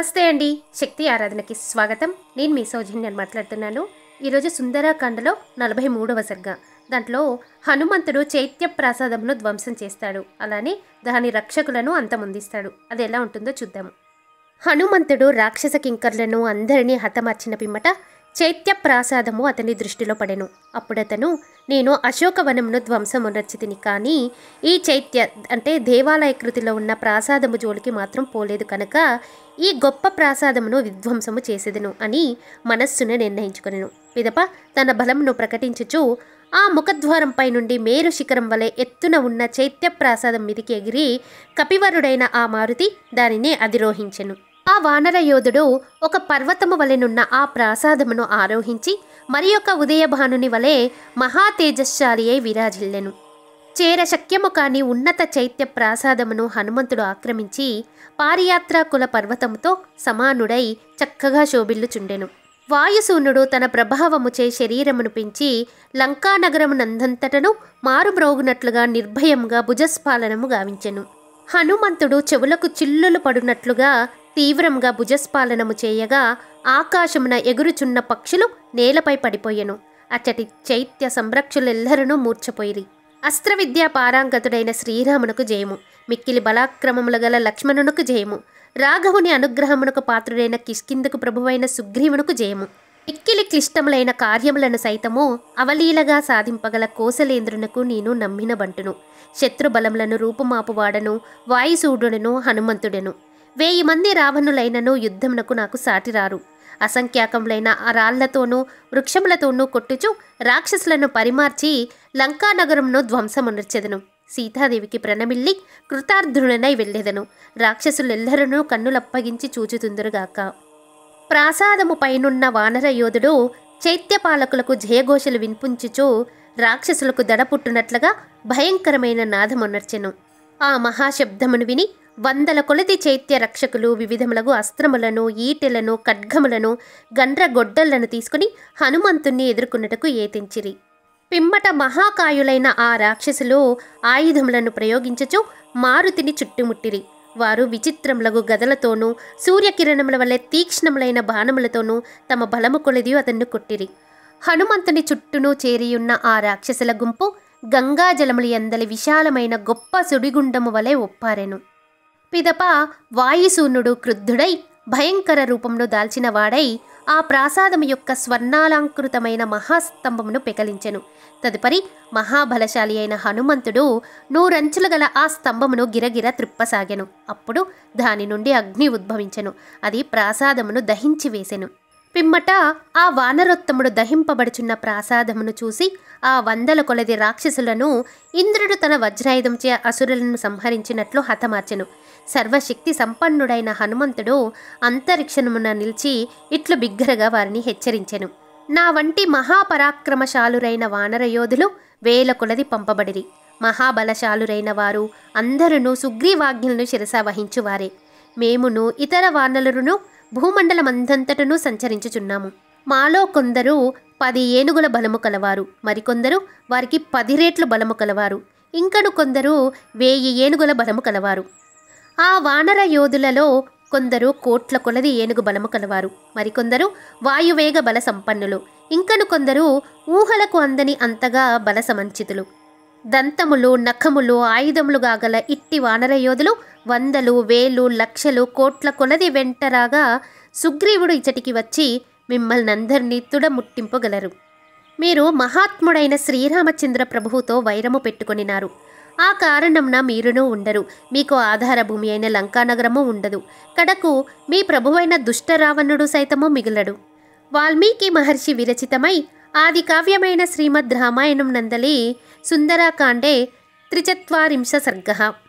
నమస్తే అండి శక్తి ఆరాధనకి స్వాగతం నేను మీ సౌజన్యాన్ని మాట్లాడుతున్నాను ఈరోజు సుందరాకాండలో నలభై మూడవ సర్గ దాంట్లో హనుమంతుడు చైత్య ప్రాసాదమును ధ్వంసం చేస్తాడు అలానే దాని రక్షకులను అంతమొందిస్తాడు అది ఎలా ఉంటుందో చూద్దాము హనుమంతుడు రాక్షస కింకర్లను అందరినీ హతమార్చిన పిమ్మట చైత్య ప్రాసాదము అతని దృష్టిలో పడెను అప్పుడతను నేను అశోకవనంను ధ్వంసమునర్చితిని కానీ ఈ చైత్య అంటే దేవాలయ కృతిలో ఉన్న ప్రాసాదము జోలికి మాత్రం పోలేదు కనుక ఈ గొప్ప ప్రాసాదమును విధ్వంసము చేసేదను అని మనస్సును నిర్ణయించుకొనెను పిదప తన బలమును ప్రకటించుచు ఆ ముఖద్వారంపై నుండి మేరు శిఖరం వలె ఎత్తున ఉన్న చైత్య ప్రాసాదం మీదికి ఎగిరి కపివరుడైన ఆ మారుతి దానిని అధిరోహించెను ఆ వానర యోధుడు ఒక పర్వతము వలెనున్న ఆ ప్రాసాదమును ఆరోహించి మరి యొక్క ఉదయభానుని వలె మహా తేజస్శాలి అయి విరాజిల్లెను చేర శక్యము కాని ఉన్నత చైత్య ప్రాసాదమును హనుమంతుడు ఆక్రమించి పారియాత్రాకుల పర్వతముతో సమానుడై చక్కగా శోభిల్లుచుండెను వాయుసూనుడు తన ప్రభావముచే శరీరమును పెంచి లంకానగరమునందంతటను మారుమ్రోగునట్లుగా నిర్భయముగా భుజస్పాలనము గావించెను హనుమంతుడు చెవులకు చిల్లులు పడునట్లుగా తీవ్రంగా భుజస్పాలనము చేయగా ఆకాశమున ఎగురుచున్న పక్షులు నేలపై పడిపోయెను అచ్చటి చైత్య సంరక్షులెల్లరనూ మూర్ఛపోయిరి అస్త్రవిద్యా పారాంగతుడైన శ్రీరామునకు జయము మిక్కిలి బలాక్రమములు గల లక్ష్మణునకు జయము రాఘవుని అనుగ్రహమునకు పాత్రుడైన కిష్కిందకు ప్రభువైన సుగ్రీవునకు జయము మిక్కిలి క్లిష్టములైన కార్యములను సైతము అవలీలగా సాధింపగల కోసలేంద్రునకు నేను నమ్మిన బంటును శత్రుబలములను రూపుమాపువాడను వాయుసూడును హనుమంతుడెను వేయి మంది రావణులైనను యుద్ధమునకు నాకు సాటిరారు అసంఖ్యాకములైన ఆ రాళ్లతోనూ వృక్షములతోనూ కొట్టుచు రాక్షసులను పరిమార్చి లంకానగరంను ధ్వంసమునర్చెదను సీతాదేవికి ప్రణమిల్లి కృతార్థుడనై వెళ్ళెదను రాక్షసులెల్లరనూ కన్నులప్పగించి చూచుతుందురుగాక ప్రాసాదము పైనున్న వానర యోధుడు చైత్యపాలకులకు జయఘోషలు వినిపించుచు రాక్షసులకు దడపుట్టునట్లుగా భయంకరమైన నాదమునర్చెను ఆ మహాశబ్దమును విని వందల కొలది చైత్య రక్షకులు వివిధములగు అస్త్రములను ఈటెలను ఖడ్గములను గండ్రగొడ్డళ్లను తీసుకుని హనుమంతుణ్ణి ఎదుర్కొన్నటకు ఏతించిరి పిమ్మట మహాకాయులైన ఆ రాక్షసులు ఆయుధములను ప్రయోగించుచు మారుతిని చుట్టుముట్టిరి వారు విచిత్రములగు గదలతోనూ సూర్యకిరణముల వలె తీక్ష్ణములైన బాణములతోనూ తమ బలము కొలిది అతన్ని కొట్టిరి హనుమంతుని చుట్టూను చేరియున్న ఆ రాక్షసుల గుంపు గంగాజలములు ఎందలి విశాలమైన గొప్ప సుడిగుండము వలె ఒప్పారెను పిదప వాయుసూనుడు క్రుద్ధుడై భయంకర రూపంలో దాల్చిన వాడై ఆ ప్రాసాదము యొక్క స్వర్ణాలంకృతమైన మహాస్తంభమును పెకలించెను తదుపరి మహాబలశాలి అయిన హనుమంతుడు నూరంచులు గల ఆ స్తంభమును గిరగిర త్రిప్పసాగెను అప్పుడు దాని నుండి అగ్ని ఉద్భవించెను అది ప్రాసాదమును దహించి వేసెను పిమ్మట ఆ వానరోత్తముడు దహింపబడుచున్న ప్రాసాదమును చూసి ఆ వందల కొలది రాక్షసులను ఇంద్రుడు తన వజ్రాయుధంచే అసురులను సంహరించినట్లు హతమార్చెను సర్వశక్తి సంపన్నుడైన హనుమంతుడు అంతరిక్షణమున నిలిచి ఇట్లు బిగ్గరగా వారిని హెచ్చరించెను నా వంటి మహాపరాక్రమశాలురైన వానరయోధులు వేల కొలది పంపబడిరి మహాబలశాలురైన వారు అందరును సుగ్రీవాజ్ఞలను శిరస వహించువారే మేమును ఇతర వానరులను భూమండలమందంతటను సంచరించుచున్నాము మాలో కొందరు పది ఏనుగుల బలము కలవారు మరికొందరు వారికి పది రేట్లు బలము కలవారు ఇంకను కొందరు వేయి ఏనుగుల బలము కలవారు ఆ వానర యోధులలో కొందరు కోట్ల కొలది ఏనుగు బలము కలవారు మరికొందరు వాయువేగ బల సంపన్నులు ఇంకను కొందరు ఊహలకు అందని అంతగా బల సమంచితులు దంతములు నఖములు ఆయుధములుగా గల ఇట్టి వానర యోధులు వందలు వేలు లక్షలు కోట్ల కొలది వెంటరాగా సుగ్రీవుడు ఇచటికి వచ్చి మిమ్మల్ని అందరినీ తుడముట్టింపగలరు మీరు మహాత్ముడైన శ్రీరామచంద్ర ప్రభువుతో వైరము పెట్టుకొనినారు ఆ కారణంన మీరును ఉండరు మీకు ఆధార భూమి అయిన లంకానగరము ఉండదు కడకు మీ ప్రభువైన దుష్టరావణుడు సైతము మిగులడు వాల్మీకి మహర్షి విరచితమై ఆది కావ్యమైన శ్రీమద్ రామాయణం నందలి సుందరాకాండే త్రిచత్వారింశ సర్గ